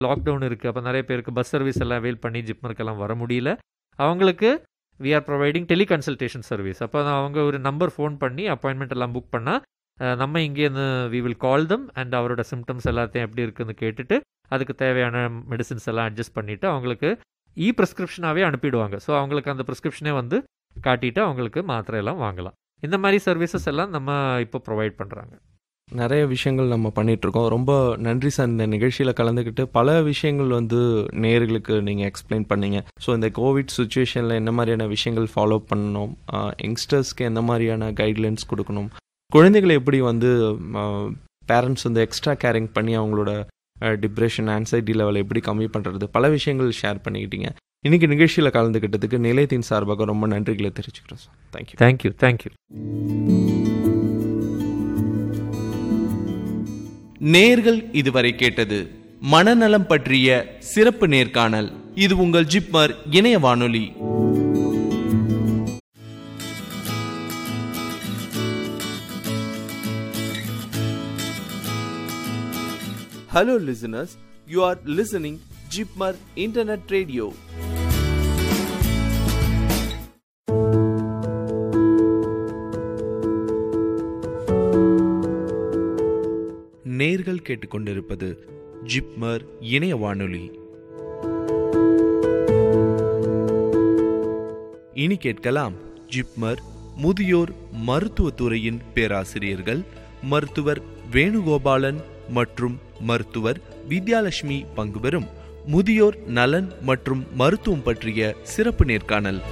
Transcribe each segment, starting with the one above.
Lockdown இருக்குது அப்போ நிறைய பேருக்கு பஸ் சர்வீஸ் எல்லாம் அவைல் பண்ணி ஜிப்மருக்கெல்லாம் வர முடியல அவங்களுக்கு we are providing tele consultation service அப்போ அவங்க ஒரு நம்பர் ஃபோன் பண்ணி அப்பாயின்மெண்ட் எல்லாம் புக் பண்ணால் நம்ம இங்கேருந்து we will call them and அவரோட சிம்டம்ஸ் எல்லாத்தையும் எப்படி இருக்குன்னு கேட்டுட்டு அதுக்கு தேவையான மெடிசின்ஸ் எல்லாம் அட்ஜஸ்ட் பண்ணிவிட்டு அவங்களுக்கு இ ப்ரிஸ்கிரிப்ஷனாகவே அனுப்பிடுவாங்க ஸோ அவங்களுக்கு அந்த ப்ரிஸ்கிரிப்ஷனே வந்து காட்டிட்டு அவங்களுக்கு மாத்திரை எல்லாம் வாங்கலாம் இந்த மாதிரி சர்வீசஸ் எல்லாம் நம்ம இப்போ ப்ரொவைட் பண்ணுறாங்க நிறைய விஷயங்கள் நம்ம பண்ணிட்டு இருக்கோம் ரொம்ப நன்றி சார் இந்த நிகழ்ச்சியில் கலந்துக்கிட்டு பல விஷயங்கள் வந்து நேர்களுக்கு நீங்கள் எக்ஸ்பிளைன் பண்ணீங்க ஸோ இந்த கோவிட் சுச்சுவேஷனில் என்ன மாதிரியான விஷயங்கள் ஃபாலோ பண்ணணும் யங்ஸ்டர்ஸ்க்கு எந்த மாதிரியான கைட்லைன்ஸ் கொடுக்கணும் குழந்தைகளை எப்படி வந்து பேரண்ட்ஸ் வந்து எக்ஸ்ட்ரா கேரிங் பண்ணி அவங்களோட டிப்ரெஷன் ஆன்சைட்டி லெவலை எப்படி கம்மி பண்ணுறது பல விஷயங்கள் ஷேர் பண்ணிக்கிட்டீங்க இன்னைக்கு நிகழ்ச்சியில் கலந்துக்கிட்டதுக்கு நிலையத்தின் சார்பாக ரொம்ப நன்றிகளை தெரிவிச்சுக்கிறோம் சார் தேங்க்யூ தேங்க்யூ தேங்க்யூ நேர்கள் இதுவரை கேட்டது மனநலம் பற்றிய சிறப்பு நேர்காணல் இது உங்கள் ஜிப்மர் இணைய வானொலி Hello listeners, you are listening Jipmar Internet Radio. நேர்கள் கேட்டுக்கொண்டிருப்பது ஜிப்மர் இணைய வானொலி இனி கேட்கலாம் ஜிப்மர் முதியோர் மருத்துவத்துறையின் பேராசிரியர்கள் மருத்துவர் வேணுகோபாலன் மற்றும் மருத்துவர் வித்யாலட்சுமி பங்குபெறும் முதியோர் நலன் மற்றும் மருத்துவம் பற்றிய சிறப்பு நேர்காணல்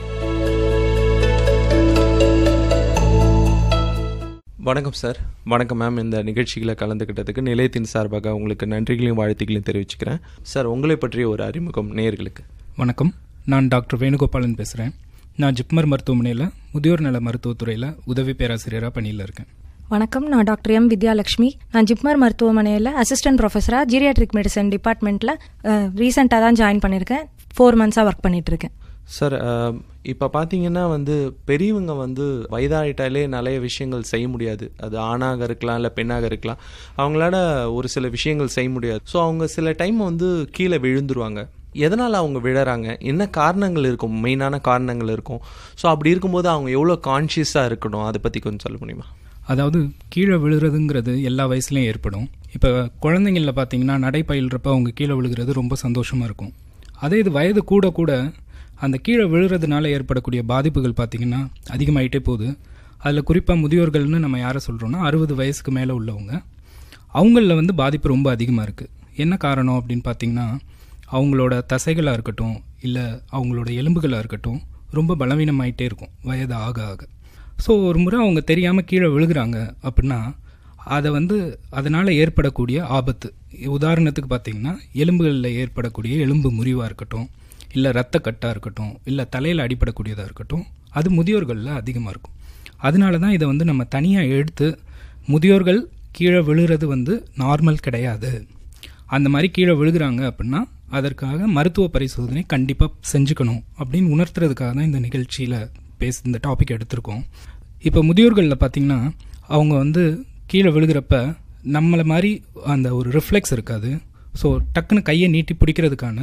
வணக்கம் சார் வணக்கம் மேம் இந்த நிகழ்ச்சிகளை கலந்துக்கிட்டதுக்கு நிலையத்தின் சார்பாக உங்களுக்கு நன்றிகளையும் வாழ்த்துக்களையும் தெரிவிச்சுக்கிறேன் சார் உங்களை பற்றிய ஒரு அறிமுகம் நேர்களுக்கு வணக்கம் நான் டாக்டர் வேணுகோபாலன் பேசுகிறேன் நான் ஜிப்மர் மருத்துவமனையில் முதியோர் நல மருத்துவத்துறையில் உதவி பேராசிரியராக பணியில் இருக்கேன் வணக்கம் நான் டாக்டர் எம் வித்யாலட்சுமி நான் ஜிப்மர் மருத்துவமனையில் அசிஸ்டன்ட் ப்ரொஃபஸராக ஜீரியாட்ரிக் மெடிசன் டிபார்ட்மெண்ட்டில் ரீசெண்டாக தான் ஜாயின் பண்ணியிருக்கேன் ஃபோர் மந்த்ஸாக ஒர்க் பண்ணிட்டு இருக்கேன் சார் இப்போ பார்த்தீங்கன்னா வந்து பெரியவங்க வந்து வயதாயிட்டாலே நிறைய விஷயங்கள் செய்ய முடியாது அது ஆணாக இருக்கலாம் இல்லை பெண்ணாக இருக்கலாம் அவங்களால ஒரு சில விஷயங்கள் செய்ய முடியாது ஸோ அவங்க சில டைம் வந்து கீழே விழுந்துருவாங்க எதனால் அவங்க விழறாங்க என்ன காரணங்கள் இருக்கும் மெயினான காரணங்கள் இருக்கும் ஸோ அப்படி இருக்கும்போது அவங்க எவ்வளோ கான்ஷியஸாக இருக்கணும் அதை பற்றி கொஞ்சம் சொல்ல முடியுமா அதாவது கீழே விழுறதுங்கிறது எல்லா வயசுலையும் ஏற்படும் இப்போ குழந்தைங்களில் பார்த்தீங்கன்னா நடை பயில்றப்ப அவங்க கீழே விழுகிறது ரொம்ப சந்தோஷமாக இருக்கும் அதே இது வயது கூட கூட அந்த கீழே விழுறதுனால ஏற்படக்கூடிய பாதிப்புகள் பார்த்திங்கன்னா அதிகமாயிட்டே போகுது அதில் குறிப்பாக முதியோர்கள்னு நம்ம யாரை சொல்கிறோன்னா அறுபது வயசுக்கு மேலே உள்ளவங்க அவங்களில் வந்து பாதிப்பு ரொம்ப அதிகமாக இருக்குது என்ன காரணம் அப்படின்னு பார்த்தீங்கன்னா அவங்களோட தசைகளாக இருக்கட்டும் இல்லை அவங்களோட எலும்புகளாக இருக்கட்டும் ரொம்ப பலவீனமாயிட்டே இருக்கும் வயது ஆக ஆக ஸோ ஒரு முறை அவங்க தெரியாமல் கீழே விழுகிறாங்க அப்படின்னா அதை வந்து அதனால் ஏற்படக்கூடிய ஆபத்து உதாரணத்துக்கு பார்த்தீங்கன்னா எலும்புகளில் ஏற்படக்கூடிய எலும்பு முறிவாக இருக்கட்டும் இல்லை ரத்த கட்டாக இருக்கட்டும் இல்லை தலையில் அடிப்படக்கூடியதாக இருக்கட்டும் அது முதியோர்களில் அதிகமாக இருக்கும் அதனால தான் இதை வந்து நம்ம தனியாக எடுத்து முதியோர்கள் கீழே விழுகிறது வந்து நார்மல் கிடையாது அந்த மாதிரி கீழே விழுகிறாங்க அப்படின்னா அதற்காக மருத்துவ பரிசோதனை கண்டிப்பாக செஞ்சுக்கணும் அப்படின்னு உணர்த்துறதுக்காக தான் இந்த நிகழ்ச்சியில் பேச இந்த டாபிக் எடுத்திருக்கோம் இப்போ முதியோர்களில் பார்த்தீங்கன்னா அவங்க வந்து கீழே விழுகிறப்ப நம்மளை மாதிரி அந்த ஒரு ரிஃப்ளெக்ஸ் இருக்காது ஸோ டக்குன்னு கையை நீட்டி பிடிக்கிறதுக்கான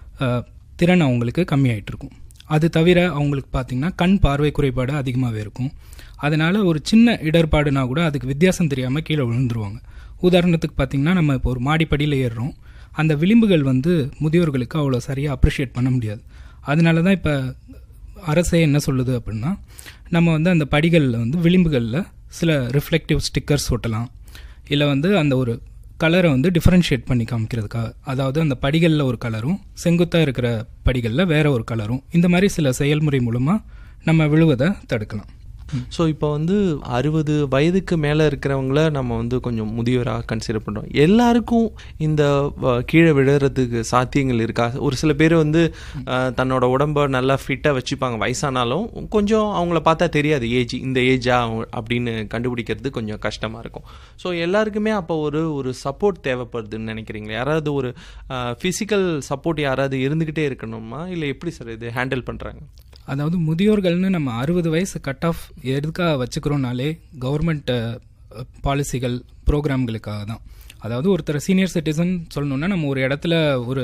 திறன் அவங்களுக்கு கம்மியாயிட்டு இருக்கும் அது தவிர அவங்களுக்கு பார்த்தீங்கன்னா கண் பார்வை குறைபாடு அதிகமாகவே இருக்கும் அதனால் ஒரு சின்ன இடர்பாடுனா கூட அதுக்கு வித்தியாசம் தெரியாமல் கீழே விழுந்துருவாங்க உதாரணத்துக்கு பார்த்தீங்கன்னா நம்ம இப்போ ஒரு மாடிப்படியில் ஏறுறோம் அந்த விளிம்புகள் வந்து முதியோர்களுக்கு அவ்வளோ சரியாக அப்ரிஷியேட் பண்ண முடியாது அதனால தான் இப்போ அரசே என்ன சொல்லுது அப்படின்னா நம்ம வந்து அந்த படிகளில் வந்து விளிம்புகளில் சில ரிஃப்ளெக்டிவ் ஸ்டிக்கர்ஸ் ஒட்டலாம் இல்லை வந்து அந்த ஒரு கலரை வந்து டிஃப்ரென்ஷியேட் பண்ணி காமிக்கிறதுக்காக அதாவது அந்த படிகளில் ஒரு கலரும் செங்குத்தாக இருக்கிற படிகளில் வேற ஒரு கலரும் இந்த மாதிரி சில செயல்முறை மூலமாக நம்ம விழுவதை தடுக்கலாம் ஸோ இப்போ வந்து அறுபது வயதுக்கு மேலே இருக்கிறவங்கள நம்ம வந்து கொஞ்சம் முதியோராக கன்சிடர் பண்ணுறோம் எல்லாருக்கும் இந்த கீழே விழுறதுக்கு சாத்தியங்கள் இருக்கா ஒரு சில பேர் வந்து தன்னோட உடம்ப நல்லா ஃபிட்டாக வச்சுப்பாங்க வயசானாலும் கொஞ்சம் அவங்கள பார்த்தா தெரியாது ஏஜ் இந்த ஏஜா அப்படின்னு கண்டுபிடிக்கிறது கொஞ்சம் கஷ்டமாக இருக்கும் ஸோ எல்லாருக்குமே அப்போ ஒரு ஒரு சப்போர்ட் தேவைப்படுதுன்னு நினைக்கிறீங்களா யாராவது ஒரு ஃபிசிக்கல் சப்போர்ட் யாராவது இருந்துக்கிட்டே இருக்கணுமா இல்லை எப்படி சார் இது ஹேண்டில் பண்ணுறாங்க அதாவது முதியோர்கள்னு நம்ம அறுபது வயசு கட் ஆஃப் எதுக்காக வச்சுக்கிறோம்னாலே கவர்மெண்ட் பாலிசிகள் ப்ரோக்ராம்களுக்காக தான் அதாவது ஒருத்தர் சீனியர் சிட்டிசன் சொல்லணும்னா நம்ம ஒரு இடத்துல ஒரு